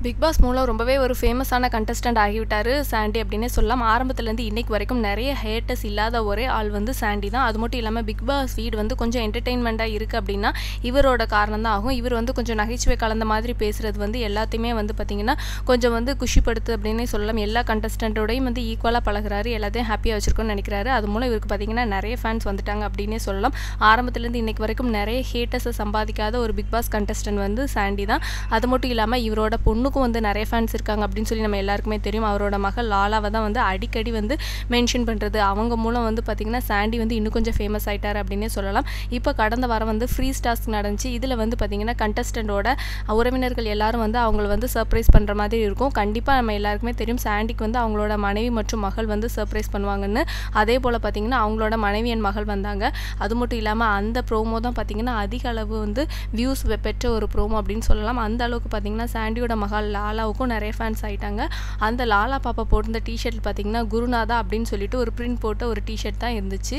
big pass மூலம் ரொம்பவே ஒரு ஃபேமஸான கண்டஸ்டன்ட் ஆகிவிட்டார் சாண்டி அப்படின்னே சொல்லலாம் ஆரம்பத்துலேருந்து இன்னைக்கு வரைக்கும் நிறைய ஹேட்டர்ஸ் இல்லாத ஒரே ஆள் வந்து சாண்டி தான் அது மட்டும் இல்லாமல் பிக் பாஸ் வீடு வந்து கொஞ்சம் என்டர்டெயின்மெண்ட்டாக இருக்குது அப்படின்னா இவரோட காரணம் தான் ஆகும் இவர் வந்து கொஞ்சம் நகைச்சுவை கலந்த மாதிரி பேசுகிறது வந்து எல்லாத்தையுமே வந்து பார்த்திங்கன்னா கொஞ்சம் வந்து குஷிப்படுத்து அப்படின்னே சொல்லலாம் எல்லா கண்டஸ்டண்ட்டோடையும் வந்து ஈக்குவலாக பழகுறாரு எல்லாத்தையும் ஹாப்பியாக வச்சிருக்கோன்னு நினைக்கிறாரு அது மூலம் இவருக்கு பார்த்திங்கன்னா நிறைய ஃபேன்ஸ் வந்துட்டாங்க அப்படின்னே சொல்லலாம் ஆரம்பத்துலேருந்து இன்னைக்கு வரைக்கும் நிறைய ஹேட்டர்ஸை சம்பாதிக்காத ஒரு பிக் பாஸ் கண்டஸ்டன்ட் வந்து சாண்டி தான் அது மட்டும் இல்லாமல் இவரோட பொண்ணுக்கும் வந்து நிறைய ஃபேன்ஸ் இருக்காங்க அப்படின்னு சொல்லி நம்ம எல்லாருக்குமே தெரியும் அவரோட மகள் லாலாவை தான் வந்து அடிக்கடி வந்து மென்ஷன் பண்ணுறது அவங்க மூலம் வந்து பார்த்திங்கன்னா சாண்டி வந்து இன்னும் கொஞ்சம் ஃபேமஸ் ஆயிட்டார் அப்படின்னே சொல்லலாம் இப்போ கடந்த வாரம் வந்து ஃப்ரீ டாஸ்க் நடந்துச்சு இதில் வந்து பார்த்திங்கன்னா கண்டஸ்டண்ட்டோட உறவினர்கள் எல்லாரும் வந்து அவங்கள வந்து சர்ப்ரைஸ் பண்ணுற மாதிரி இருக்கும் கண்டிப்பாக நம்ம எல்லாருக்குமே தெரியும் சாண்டிக்கு வந்து அவங்களோட மனைவி மற்றும் மகள் வந்து சர்ப்ரைஸ் பண்ணுவாங்கன்னு அதே போல் பார்த்திங்கன்னா அவங்களோட மனைவி என் மகள் வந்தாங்க அது மட்டும் இல்லாமல் அந்த ப்ரோமோ தான் பார்த்திங்கன்னா அதிக அளவு வந்து வியூஸ் பெற்ற ஒரு ப்ரோமோ அப்படின்னு சொல்லலாம் அந்த அளவுக்கு பார்த்திங்கன்னா சாண்டியோட மகள் லாலாவுக்கும் நிறைய ஃபேன்ஸ் ஆயிட்டாங்க அந்த லாலா பாப்பா போட்டிருந்த டிஷர்ட் பார்த்திங்கன்னா குருநாதா அப்படின்னு சொல்லிட்டு ஒரு பிரிண்ட் போட்ட ஒரு டிஷர்ட் தான் இருந்துச்சு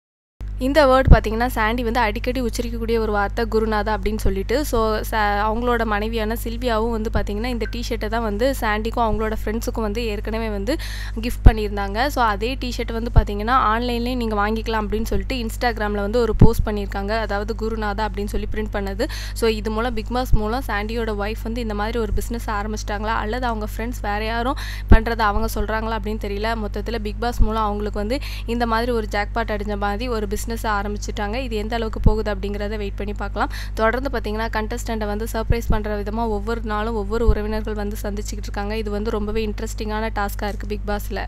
இந்த வேர்ட் பார்த்திங்கன்னா சாண்டி வந்து அடிக்கடி உச்சரிக்கக்கூடிய ஒரு வார்த்தை குருநாதா அப்படின்னு சொல்லிட்டு ஸோ அவங்களோட மனைவியான சில்வியாவும் வந்து பார்த்திங்கன்னா இந்த டிஷர்ட்டை தான் வந்து சாண்டிக்கும் அவங்களோட ஃப்ரெண்ட்ஸுக்கும் வந்து ஏற்கனவே வந்து கிஃப்ட் பண்ணியிருந்தாங்க ஸோ அதே டிஷர்ட் வந்து பார்த்திங்கன்னா ஆன்லைன்லேயும் நீங்கள் வாங்கிக்கலாம் அப்படின்னு சொல்லிட்டு இன்ஸ்டாகிராமில் வந்து ஒரு போஸ்ட் பண்ணியிருக்காங்க அதாவது குருநாதா அப்படின்னு சொல்லி பிரிண்ட் பண்ணது ஸோ இது மூலம் பிக் பாஸ் மூலம் சாண்டியோட ஒய்ஃப் வந்து இந்த மாதிரி ஒரு பிஸ்னஸ் ஆரம்பிச்சிட்டாங்களா அல்லது அவங்க ஃப்ரெண்ட்ஸ் வேறு யாரும் பண்ணுறதை அவங்க சொல்கிறாங்களா அப்படின்னு தெரியல மொத்தத்தில் பிக் பாஸ் மூலம் அவங்களுக்கு வந்து இந்த மாதிரி ஒரு ஜாக்பாட் அடிஞ்ச மாதிரி ஒரு பிஸ்னஸ் பிஸ்னஸ் ஆரம்பிச்சிட்டாங்க இது எந்த அளவுக்கு போகுது அப்படிங்கிறத வெயிட் பண்ணி பார்க்கலாம் தொடர்ந்து பார்த்தீங்கன்னா கண்டஸ்டண்ட்டை வந்து சர்ப்ரைஸ் பண்ணுற விதமாக ஒவ்வொரு நாளும் ஒவ்வொரு உறவினர்கள் வந்து சந்திச்சுக்கிட்டு இருக்காங்க இது வந்து ரொம்பவே இன்ட்ரெஸ்டிங்கான டாஸ்க்காக இருக்குது பிக் பாஸில்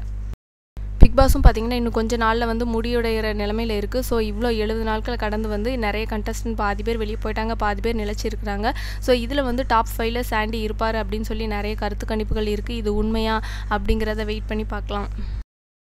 பிக் பாஸும் பார்த்தீங்கன்னா இன்னும் கொஞ்சம் நாளில் வந்து முடியுடைகிற நிலமையில் இருக்குது ஸோ இவ்வளோ எழுபது நாட்கள் கடந்து வந்து நிறைய கண்டஸ்டன்ட் பாதி பேர் வெளியே போயிட்டாங்க பாதி பேர் நிலச்சிருக்கிறாங்க ஸோ இதில் வந்து டாப் ஃபைவ்ல சாண்டி இருப்பார் அப்படின்னு சொல்லி நிறைய கருத்து கணிப்புகள் இருக்குது இது உண்மையா அப்படிங்கிறத வெயிட் பண்ணி பார்க்கலாம்